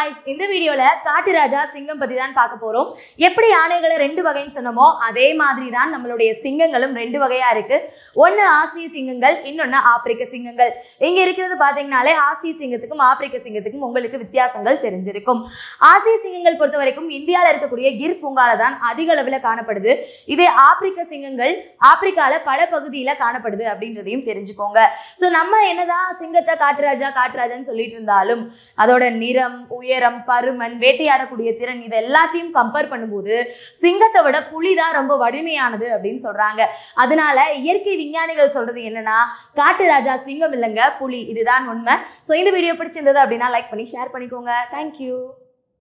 guys இந்த வீடியோல காட்டு ராஜா சிங்கம் பத்தி தான் பார்க்க போறோம் எப்படி யானைகளை ரெண்டு வகைன்னு சொன்னோமோ அதே மாதிரி தான் நம்மளுடைய சிங்கங்களும் ரெண்டு வகையா இருக்கு ஒன்னு ஆசிய சிங்கங்கள் இன்னொன்னு ஆப்பிரிக்க சிங்கங்கள் இங்க இருக்கிறது பாத்தீங்கன்னாலே ஆசிய சிங்கத்துக்கும் ஆப்பிரிக்க சிங்கத்துக்கும் உங்களுக்கு வித்தியாசங்கள் தெரிஞ்சிருக்கும் ஆசிய சிங்கங்கள் பொறுத்த வரைக்கும் இந்தியாவில் இருக்கக்கூடிய கிர் பூங்கால தான் அதிக அளவில் காணப்படுது இதே ஆப்பிரிக்க சிங்கங்கள் ஆப்பிரிக்கால பல பகுதியில காணப்படுது அப்படின்றதையும் தெரிஞ்சுக்கோங்க ஸோ நம்ம என்னதான் சிங்கத்தை காட்டுராஜா காட்டுராஜான்னு சொல்லிட்டு இருந்தாலும் அதோட நிறம் உயரம் பருமன் வேட்டையாடக்கூடிய திறன் இது எல்லாத்தையும் கம்பேர் பண்ணும்போது சிங்கத்தை விட புலி தான் ரொம்ப வலிமையானது அப்படின்னு சொல்றாங்க அதனால இயற்கை விஞ்ஞானிகள் சொல்றது என்னன்னா காட்டு ராஜா சிங்கம் இல்லைங்க புலி இதுதான் உண்மை ஸோ இந்த வீடியோ பிடிச்சிருந்தது அப்படின்னா லைக் பண்ணி ஷேர் பண்ணிக்கோங்க தேங்க்யூ